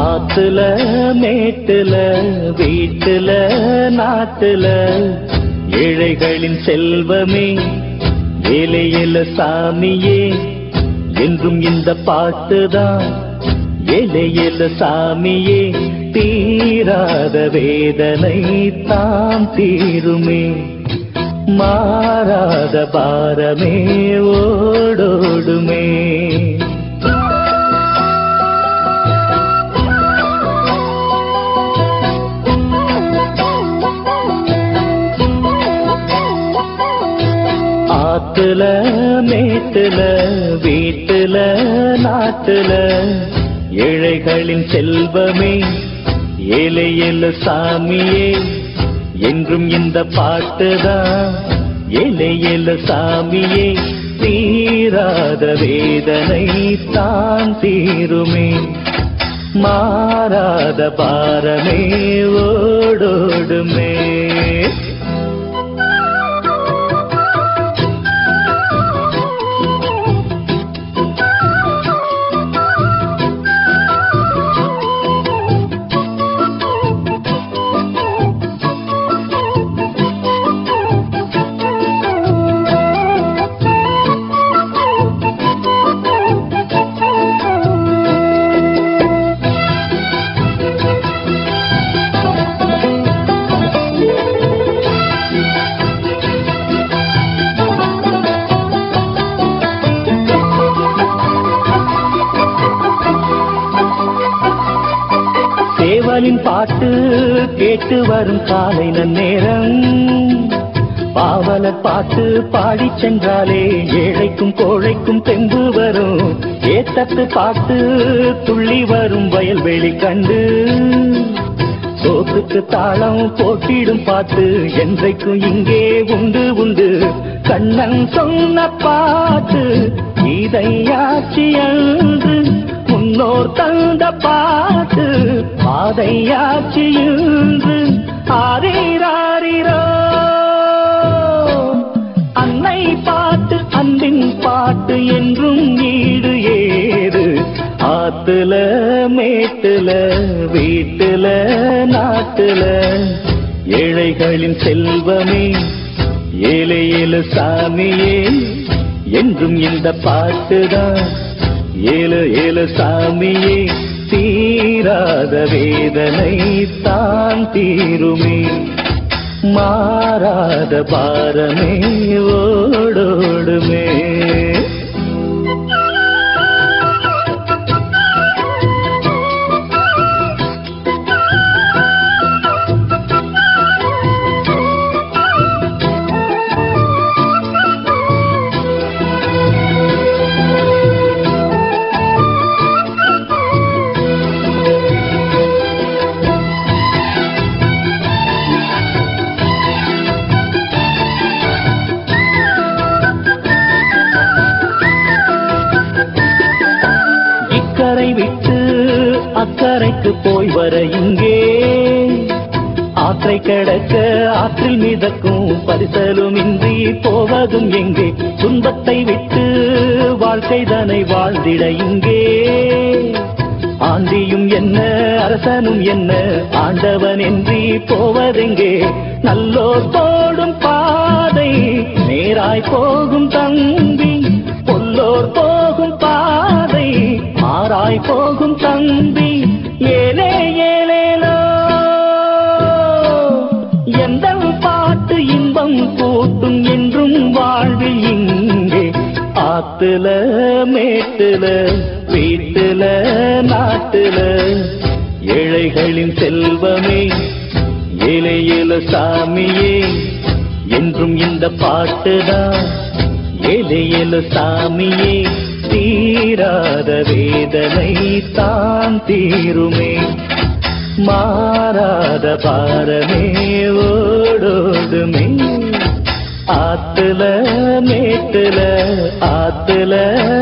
ஆத்துல மேட்டுல வீட்டுல நாட்டுல ஏழைகளின் செல்வமே ஏழையில சாமியே என்றும் இந்த பாட்டுதான் ஏழையில சாமியே தீராத வேதனை தாம் தீருமே மாறாத பாரமே ஓடோடுமே ஆத்துல மேட்டுல வீட்டுல நாட்டுல ஏழைகளின் செல்வமே ஏழை ஏழு சாமியே என்றும் இந்த பாட்டுதான் ஏழை ஏழு சாமியே தீராத வேதனை தான் தீருமே மாறாத பாரமே ஓடோடுமே சேவலின் பாட்டு கேட்டு வரும் காலை நன்னேரம் பாவலர் பாட்டு பாடி சென்றாலே ஏழைக்கும் கோழைக்கும் தெம்பு வரும் ஏத்தத்து பாட்டு துள்ளி வரும் வயல்வெளி கண்டு சோத்துக்கு தாளம் போட்டிடும் பாட்டு என்றைக்கும் இங்கே உண்டு உண்டு கண்ணன் சொன்ன பாட்டு இதையாச்சி என்று முன்னோர் தந்த பாட்டு பாதையாச்சி என்று ஆரீராரிரோ அன்னை பாட்டு அன்பின் பாட்டு என்றும் ஈடு ஏது ஆத்துல மேட்டுல வீட்டுல நாட்டுல ஏழைகளின் செல்வமே ஏழை ஏழு சாமியே என்றும் இந்த பாட்டுதான் ஏழு ஏழு சாமியே தீராத வேதனை தான் தீருமே மாறாத பாரமே ஓடோடுமே இக்கரை விட்டு அக்கறைக்கு போய் வர இங்கே ஆற்றை கடக்க ஆற்றில் மிதக்கும் பரிசலும் இன்றி போவதும் எங்கே துன்பத்தை விட்டு வாழ்க்கை தனை வாழ்ந்திட இங்கே ஆண்டியும் என்ன அரசனும் என்ன ஆண்டவன் என்றி போவதெங்கே நல்லோர் போடும் பாதை நேராய் போகும் தம்பி பொல்லோர் போகும் பாதை மாறாய் போகும் தம்பி ஏலே ஏலேலோ எந்த பாட்டு இன்பம் கூட்டும் என்றும் வாழ்வில் இங்கே ஆத்துல மேட்டுல வீட்டுல நாட்டுல ஏழைகளின் செல்வமே ஏழை ஏழு சாமியே என்றும் இந்த பாட்டுதான் ஏழை ஏழு சாமியே தீராத வேதனை தான் தீருமே மாறாத பாரமே ஓடோடுமே ஆத்துல மேட்டுல ஆத்துல